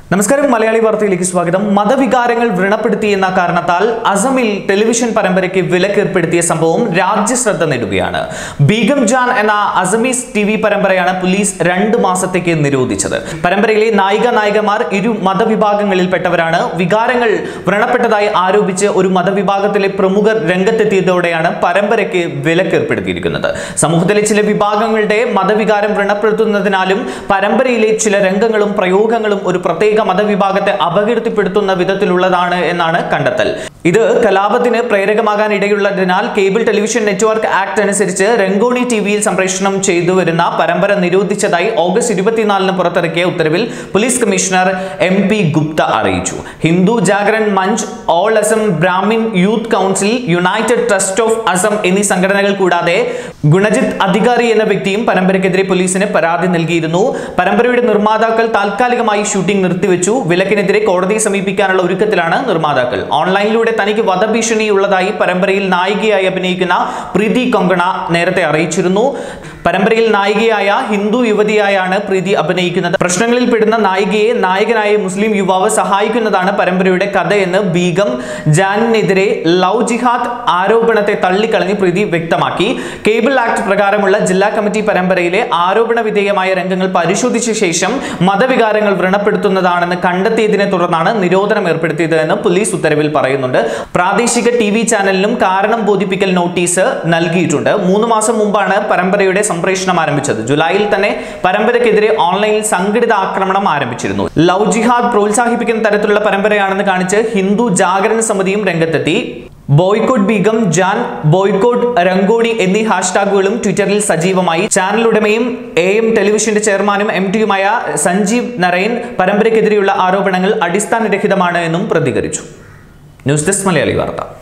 നമസ്കാരം മലയാളി വാർത്തയിലേക്ക് സ്വാഗതം മതവികാരങ്ങൾ വ്രണപ്പെടുത്തി എന്ന കാരണത്താൽ അസമിൽ ടെലിവിഷൻ പരമ്പരയ്ക്ക് വിലക്കേർപ്പെടുത്തിയ സംഭവം രാജ്യശ്രദ്ധ നേടുകയാണ് ബീഗം ജാൻ എന്ന അസമീസ് ടി വി പരമ്പരയാണ് പോലീസ് രണ്ട് മാസത്തേക്ക് നിരോധിച്ചത് പരമ്പരയിലെ നായിക നായകന്മാർ ഇരു മതവിഭാഗങ്ങളിൽപ്പെട്ടവരാണ് വികാരങ്ങൾ വ്രണപ്പെട്ടതായി ആരോപിച്ച് ഒരു മതവിഭാഗത്തിലെ പ്രമുഖർ രംഗത്തെത്തിയതോടെയാണ് പരമ്പരയ്ക്ക് വിലക്കേർപ്പെടുത്തിയിരിക്കുന്നത് സമൂഹത്തിലെ ചില വിഭാഗങ്ങളുടെ മതവികാരം വ്രണപ്പെടുത്തുന്നതിനാലും പരമ്പരയിലെ ചില രംഗങ്ങളും പ്രയോഗങ്ങളും ഒരു പ്രത്യേക മതവിഭാഗത്തെ അപകീർത്തിപ്പെടുത്തുന്ന വിധത്തിലുള്ളതാണ് എന്നാണ് കണ്ടെത്തൽ ഇത് കലാപത്തിന് പ്രേരകമാകാൻ ഇടയുള്ളതിനാൽ കേബിൾ ടെലിവിഷൻ നെറ്റ്വർക്ക് ആക്ട് അനുസരിച്ച് രംഗോണി ടി വിയിൽ സംപ്രേഷണം ചെയ്തു വരുന്ന പരമ്പര നിരോധിച്ചതായി ഓഗസ്റ്റ് ഇരുപത്തിനാലിന് പുറത്തിറക്കിയ ഉത്തരവിൽ police commissioner M P Gupta അറിയിച്ചു Hindu Jagaran Manch all Assam Brahmin youth council united trust of Assam എന്നീ സംഘടനകൾ കൂടാതെ ഗുണജിത് അധികാരി എന്ന വ്യക്തിയും പരമ്പരയ്ക്കെതിരെ പോലീസിന് പരാതി നൽകിയിരുന്നു പരമ്പരയുടെ നിർമ്മാതാക്കൾ താൽക്കാലികമായി ഷൂട്ടിംഗ് നിർത്തിവെച്ചു വിലക്കിനെതിരെ കോടതിയെ സമീപിക്കാനുള്ള ഒരുക്കത്തിലാണ് നിർമ്മാതാക്കൾ ഓൺലൈനിലൂടെ തനിക്ക് വധഭീഷണിയുള്ളതായി പരമ്പരയിൽ നായികയായി അഭിനയിക്കുന്ന പ്രീതി കൊങ്കണ നേരത്തെ അറിയിച്ചിരുന്നു പരമ്പരയിൽ നായികയായ ഹിന്ദു യുവതിയായാണ് പ്രീതി അഭിനയിക്കുന്നത് പ്രശ്നങ്ങളിൽ പെടുന്ന നായികയെ നായകനായ മുസ്ലിം യുവാവ് സഹായിക്കുന്നതാണ് പരമ്പരയുടെ കഥയെന്ന് ബീഗം ജാനിനെതിരെ ലവ് ജിഹാദ് ആരോപണത്തെ തള്ളിക്കളഞ്ഞ് പ്രീതി വ്യക്തമാക്കി കേബിൾ ആക്ട് പ്രകാരമുള്ള ജില്ലാ കമ്മിറ്റി പരമ്പരയിലെ ആരോപണ വിധേയമായ രംഗങ്ങൾ പരിശോധിച്ച ശേഷം മതവികാരങ്ങൾ വ്രണപ്പെടുത്തുന്നതാണെന്ന് കണ്ടെത്തിയതിനെ തുടർന്നാണ് നിരോധനം ഏർപ്പെടുത്തിയത് എന്ന് പോലീസ് ഉത്തരവിൽ പറയുന്നുണ്ട് പ്രാദേശിക ടി വി ചാനലിനും കാരണം ബോധിപ്പിക്കൽ നോട്ടീസ് നൽകിയിട്ടുണ്ട് മൂന്ന് മാസം മുമ്പാണ് പരമ്പരയുടെ സംപ്രേഷണം ആരംഭിച്ചത് ജൂലൈയിൽ തന്നെ പരമ്പരയ്ക്കെതിരെ ഓൺലൈനിൽ സംഘടിത ആക്രമണം ആരംഭിച്ചിരുന്നു ലവ് ജിഹാദ് പ്രോത്സാഹിപ്പിക്കുന്ന തരത്തിലുള്ള പരമ്പരയാണെന്ന് കാണിച്ച് ഹിന്ദു ജാഗരണ സമിതിയും രംഗത്തെത്തി ബോയ്ക്കോട്ട് ബീഗം ജാൻ ബോയ്ക്കോട്ട് രംഗോണി എന്നീ ഹാഷ്ടാഗുകളും ട്വിറ്ററിൽ സജീവമായി ചാനൽ ഉടമയും എ എം ടെലിവിഷന്റെ ചെയർമാനും എം ടിയുമായ സഞ്ജീവ് നരൈൻ പരമ്പരയ്ക്കെതിരെയുള്ള ആരോപണങ്ങൾ അടിസ്ഥാനരഹിതമാണ് എന്നും പ്രതികരിച്ചു ന്യൂസ് ഡെസ്ക് മലയാളി വാർത്ത